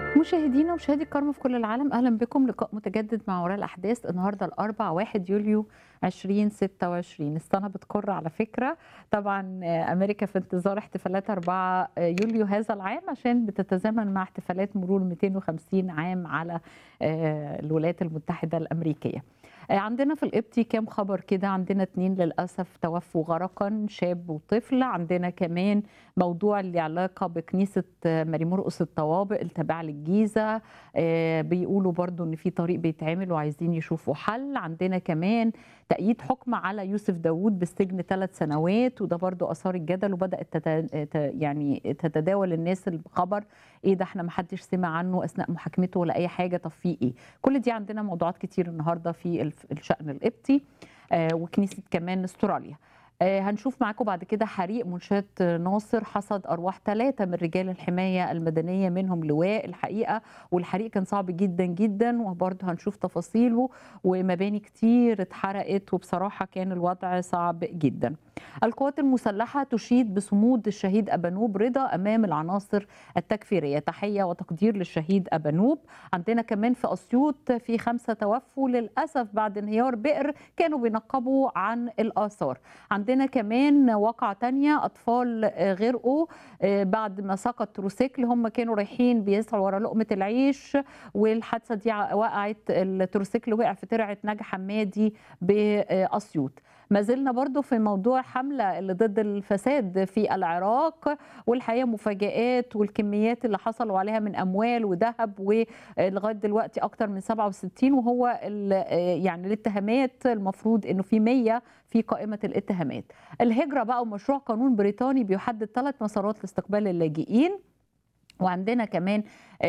مشاهدينا ومشاهدي الكرام في كل العالم اهلا بكم لقاء متجدد مع وراء الاحداث النهارده الاربع 1 يوليو 2026 السنه بتكر على فكره طبعا امريكا في انتظار احتفالات 4 يوليو هذا العام عشان بتتزامن مع احتفالات مرور 250 عام على الولايات المتحده الامريكيه عندنا في القبطي كام خبر كده عندنا اتنين للأسف توفوا غرقا شاب وطفل عندنا كمان موضوع اللي علاقة بكنيسة ماري مرقس الطوابق التابعة للجيزة بيقولوا برضو ان في طريق بيتعمل وعايزين يشوفوا حل عندنا كمان تأييد حكم على يوسف داوود بالسجن ثلاث سنوات وده برضو أثار الجدل وبدأت تت... يعني تتداول الناس الخبر ايه ده احنا ما حدش سمع عنه اثناء محاكمته ولا اي حاجه طب في ايه كل دي عندنا موضوعات كتير النهارده في الشأن القبطي آه وكنيسه كمان استراليا آه هنشوف معاكم بعد كده حريق منشات ناصر حصد ارواح ثلاثه من رجال الحمايه المدنيه منهم لواء الحقيقه والحريق كان صعب جدا جدا وبرضه هنشوف تفاصيله ومباني كتير اتحرقت وبصراحه كان الوضع صعب جدا. القوات المسلحه تشيد بصمود الشهيد ابانوب رضا امام العناصر التكفيريه تحيه وتقدير للشهيد ابانوب عندنا كمان في اسيوط في خمسه توفوا للاسف بعد انهيار بئر كانوا بينقبوا عن الاثار عندنا كمان واقعة تانية أطفال غرقوا بعد ما سقط تروسيكل هم كانوا رايحين بيسعوا ورا لقمة العيش والحادثة دي وقعت التروسيكل وقع في ترعة نجا حمادي بأسيوط ما زلنا برضو في موضوع حملة اللي ضد الفساد في العراق والحقيقة مفاجآت والكميات اللي حصلوا عليها من أموال وذهب ولغاية دلوقتي أكتر من 67 وهو يعني الاتهامات المفروض أنه في 100 في قائمة الاتهامات الهجرة بقى ومشروع قانون بريطاني بيحدد ثلاث مسارات لاستقبال اللاجئين وعندنا كمان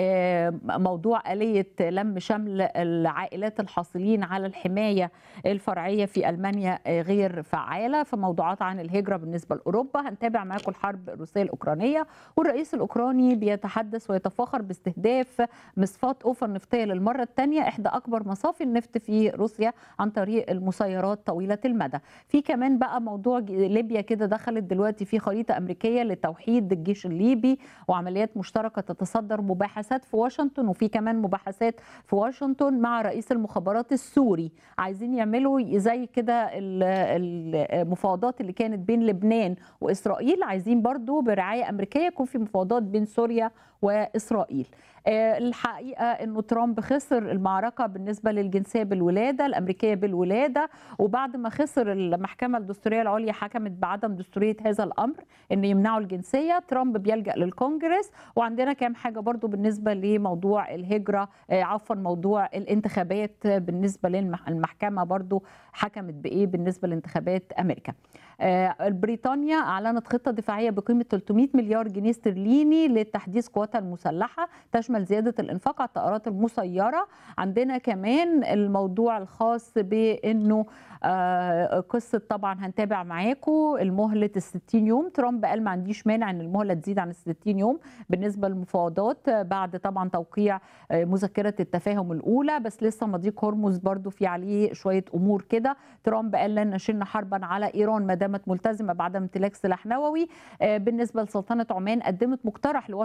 موضوع آلية لم شمل العائلات الحاصلين على الحماية الفرعية في ألمانيا غير فعالة فموضوعات عن الهجرة بالنسبة لأوروبا هنتابع معاكم الحرب الروسية الأوكرانية والرئيس الأوكراني بيتحدث ويتفاخر باستهداف مصفاة أوفا النفطية للمرة الثانية إحدى أكبر مصافي النفط في روسيا عن طريق المسيرات طويلة المدى في كمان بقى موضوع ليبيا كده دخلت دلوقتي في خريطة أمريكية لتوحيد الجيش الليبي وعمليات مشتركة تتصدر مباحث مباحثات في واشنطن وفي كمان مباحثات في واشنطن مع رئيس المخابرات السوري عايزين يعملوا زي كده المفاوضات اللي كانت بين لبنان واسرائيل عايزين برضو برعايه امريكيه يكون في مفاوضات بين سوريا واسرائيل الحقيقه انه ترامب خسر المعركه بالنسبه للجنسيه بالولاده الامريكيه بالولاده وبعد ما خسر المحكمه الدستوريه العليا حكمت بعدم دستوريه هذا الامر ان يمنعوا الجنسيه ترامب بيلجا للكونجرس وعندنا كام حاجه برضو بالنسبه لموضوع الهجره عفوا موضوع الانتخابات بالنسبه للمحكمه برضو حكمت بايه بالنسبه لانتخابات امريكا بريطانيا اعلنت خطه دفاعيه بقيمه 300 مليار جنيه استرليني لتحديث قواتها المسلحه تشمل زياده الانفاق على الطائرات المسيره عندنا كمان الموضوع الخاص بانه آه قصه طبعا هنتابع معاكم المهله ال 60 يوم ترامب قال ما عنديش مانع ان المهله تزيد عن ال 60 يوم بالنسبه للمفاوضات بعد طبعا توقيع مذكره التفاهم الاولى بس لسه مضيق هرمز برضو في عليه شويه امور كده ترامب قال لن نشن حربا على ايران ما دامت ملتزمه بعدم امتلاك سلاح نووي بالنسبه لسلطنه عمان قدمت مقترح